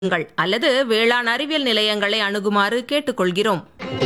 ங்கள் அல்லது வேளாண் அறிவியல் நிலையங்களை அணுகுமாறு கேட்டுக்கொள்கிறோம்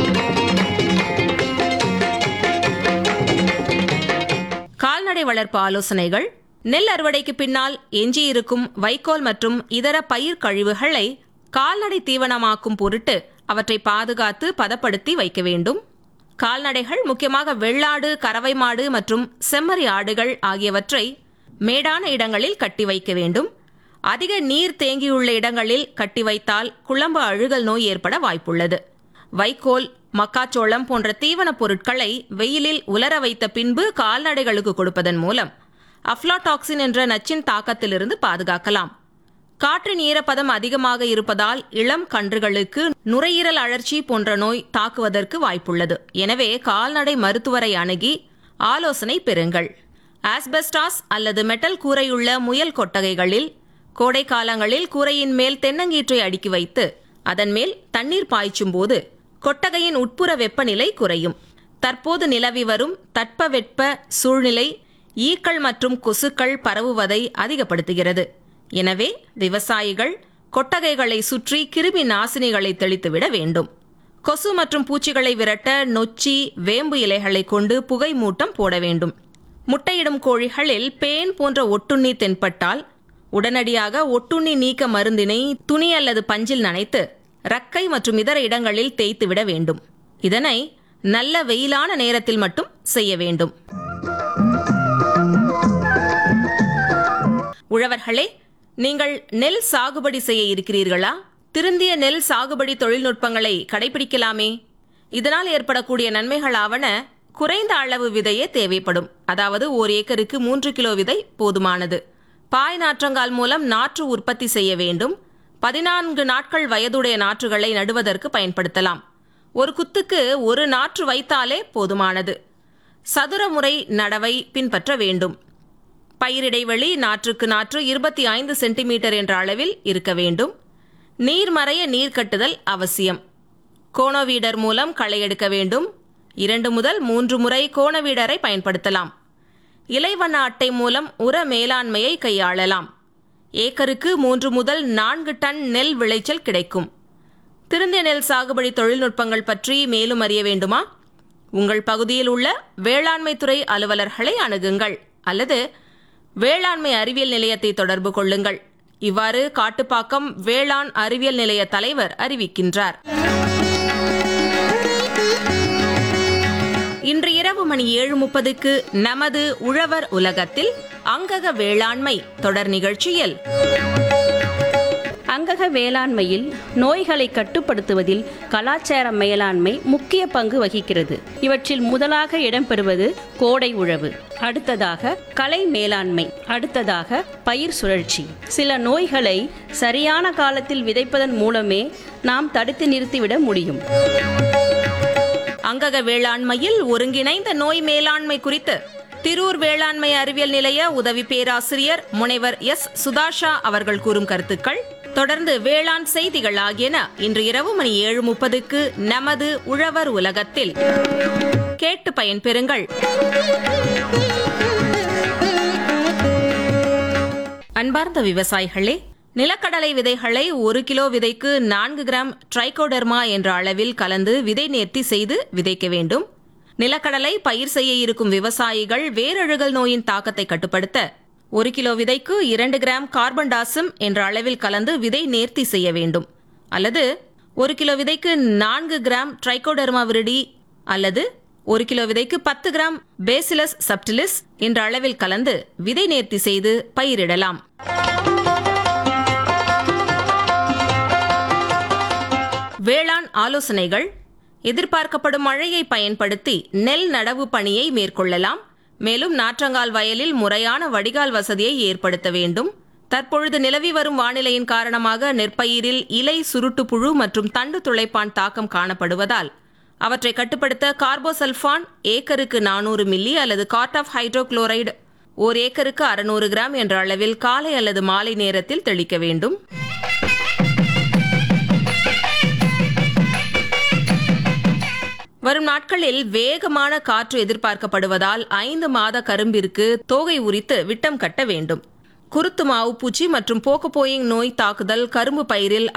கால்நடை வளர்ப்பு ஆலோசனைகள் நெல் அறுவடைக்கு பின்னால் எஞ்சியிருக்கும் வைக்கோல் மற்றும் இதர பயிர் கழிவுகளை கால்நடை தீவனமாக்கும் பொருட்டு அவற்றை பாதுகாத்து பதப்படுத்தி வைக்க வேண்டும் கால்நடைகள் முக்கியமாக வெள்ளாடு கறவை மாடு மற்றும் செம்மறி ஆடுகள் ஆகியவற்றை மேடான இடங்களில் கட்டி வைக்க வேண்டும் அதிக நீர் தேங்கியுள்ள இடங்களில் கட்டி வைத்தால் குழம்பு அழுகல் நோய் ஏற்பட வாய்ப்புள்ளது வைக்கோல் மக்காச்சோளம் போன்ற தீவனப் பொருட்களை வெயிலில் உலர வைத்த பின்பு கால்நடைகளுக்கு கொடுப்பதன் மூலம் அஃப்லாடாக்சின் என்ற நச்சின் தாக்கத்திலிருந்து பாதுகாக்கலாம் காற்றின் ஈரப்பதம் அதிகமாக இருப்பதால் இளம் கன்றுகளுக்கு நுரையீரல் அழற்சி போன்ற நோய் தாக்குவதற்கு வாய்ப்புள்ளது எனவே கால்நடை மருத்துவரை அணுகி ஆலோசனை பெறுங்கள் ஆஸ்பெஸ்டாஸ் அல்லது மெட்டல் கூரையுள்ள முயல் கொட்டகைகளில் கோடை காலங்களில் கூரையின் மேல் தென்னங்கீற்றை அடுக்கி வைத்து அதன் மேல் தண்ணீர் பாய்ச்சும் போது கொட்டகையின் உட்புற வெப்பநிலை குறையும் தற்போது நிலவி வரும் தட்பவெட்ப சூழ்நிலை ஈக்கள் மற்றும் கொசுக்கள் பரவுவதை அதிகப்படுத்துகிறது எனவே விவசாயிகள் கொட்டகைகளை சுற்றி கிருமி நாசினிகளை தெளித்துவிட வேண்டும் கொசு மற்றும் பூச்சிகளை விரட்ட நொச்சி வேம்பு இலைகளை கொண்டு புகை மூட்டம் போட வேண்டும் முட்டையிடும் கோழிகளில் பேன் போன்ற ஒட்டுண்ணி தென்பட்டால் உடனடியாக ஒட்டுண்ணி நீக்க மருந்தினை துணி அல்லது பஞ்சில் நனைத்து ரக்கை மற்றும் இதர இடங்களில் தேய்த்து விட வேண்டும் இதனை நல்ல வெயிலான நேரத்தில் மட்டும் செய்ய வேண்டும் உழவர்களே நீங்கள் நெல் சாகுபடி செய்ய இருக்கிறீர்களா திருந்திய நெல் சாகுபடி தொழில்நுட்பங்களை கடைபிடிக்கலாமே இதனால் ஏற்படக்கூடிய நன்மைகளாவன குறைந்த அளவு விதையே தேவைப்படும் அதாவது ஓர் ஏக்கருக்கு மூன்று கிலோ விதை போதுமானது பாய் நாற்றங்கால் மூலம் நாற்று உற்பத்தி செய்ய வேண்டும் பதினான்கு நாட்கள் வயதுடைய நாற்றுகளை நடுவதற்கு பயன்படுத்தலாம் ஒரு குத்துக்கு ஒரு நாற்று வைத்தாலே போதுமானது சதுர முறை நடவை பின்பற்ற வேண்டும் பயிரிடைவெளி நாற்றுக்கு நாற்று இருபத்தி ஐந்து சென்டிமீட்டர் என்ற அளவில் இருக்க வேண்டும் நீர் மறைய நீர் கட்டுதல் அவசியம் கோணவீடர் மூலம் களை எடுக்க வேண்டும் இரண்டு முதல் மூன்று முறை கோணவீடரை பயன்படுத்தலாம் இலைவண்ண அட்டை மூலம் உர மேலாண்மையை கையாளலாம் ஏக்கருக்கு மூன்று முதல் நான்கு டன் நெல் விளைச்சல் கிடைக்கும் திருந்திய நெல் சாகுபடி தொழில்நுட்பங்கள் பற்றி மேலும் அறிய வேண்டுமா உங்கள் பகுதியில் உள்ள வேளாண்மை துறை அலுவலர்களை அணுகுங்கள் அல்லது வேளாண்மை அறிவியல் நிலையத்தை தொடர்பு கொள்ளுங்கள் இவ்வாறு காட்டுப்பாக்கம் வேளாண் அறிவியல் நிலைய தலைவர் அறிவிக்கின்றார் இன்று இரவு மணி ஏழு முப்பதுக்கு நமது உழவர் உலகத்தில் அங்கக வேளாண்மை தொடர் நிகழ்ச்சியில் அங்கக வேளாண்மையில் நோய்களை கட்டுப்படுத்துவதில் கலாச்சார மேலாண்மை முக்கிய பங்கு வகிக்கிறது இவற்றில் முதலாக இடம்பெறுவது கோடை உழவு அடுத்ததாக கலை மேலாண்மை அடுத்ததாக பயிர் சுழற்சி சில நோய்களை சரியான காலத்தில் விதைப்பதன் மூலமே நாம் தடுத்து நிறுத்திவிட முடியும் அங்கக வேளாண்மையில் ஒருங்கிணைந்த நோய் மேலாண்மை குறித்து திரூர் வேளாண்மை அறிவியல் நிலைய உதவி பேராசிரியர் முனைவர் எஸ் சுதாஷா அவர்கள் கூறும் கருத்துக்கள் தொடர்ந்து வேளாண் செய்திகள் ஆகியன இன்று இரவு மணி ஏழு முப்பதுக்கு நமது உழவர் உலகத்தில் கேட்டு பயன்பெறுங்கள் அன்பார்ந்த விவசாயிகளே நிலக்கடலை விதைகளை ஒரு கிலோ விதைக்கு நான்கு கிராம் ட்ரைகோடர்மா என்ற அளவில் கலந்து விதை நேர்த்தி செய்து விதைக்க வேண்டும் நிலக்கடலை பயிர் செய்ய இருக்கும் விவசாயிகள் வேரழுகல் நோயின் தாக்கத்தை கட்டுப்படுத்த ஒரு கிலோ விதைக்கு இரண்டு கிராம் கார்பன் டாசம் என்ற அளவில் கலந்து விதை நேர்த்தி செய்ய வேண்டும் அல்லது ஒரு கிலோ விதைக்கு நான்கு கிராம் ட்ரைகோடர்மா விரிடி அல்லது ஒரு கிலோ விதைக்கு பத்து கிராம் பேசிலஸ் சப்டிலிஸ் என்ற அளவில் கலந்து விதை நேர்த்தி செய்து பயிரிடலாம் வேளாண் ஆலோசனைகள் எதிர்பார்க்கப்படும் மழையை பயன்படுத்தி நெல் நடவு பணியை மேற்கொள்ளலாம் மேலும் நாற்றங்கால் வயலில் முறையான வடிகால் வசதியை ஏற்படுத்த வேண்டும் தற்பொழுது நிலவி வரும் வானிலையின் காரணமாக நெற்பயிரில் இலை சுருட்டு புழு மற்றும் தண்டு துளைப்பான் தாக்கம் காணப்படுவதால் அவற்றை கட்டுப்படுத்த கார்போசல்ஃபான் ஏக்கருக்கு நானூறு மில்லி அல்லது கார்ட் ஆஃப் ஹைட்ரோகுளோரைடு ஓர் ஏக்கருக்கு அறுநூறு கிராம் என்ற அளவில் காலை அல்லது மாலை நேரத்தில் தெளிக்க வேண்டும் வரும் நாட்களில் வேகமான காற்று எதிர்பார்க்கப்படுவதால் ஐந்து மாத கரும்பிற்கு தோகை உரித்து விட்டம் கட்ட வேண்டும் குருத்து மாவு பூச்சி மற்றும் போக்கோபோயிங் நோய் தாக்குதல் கரும்பு பயிரில்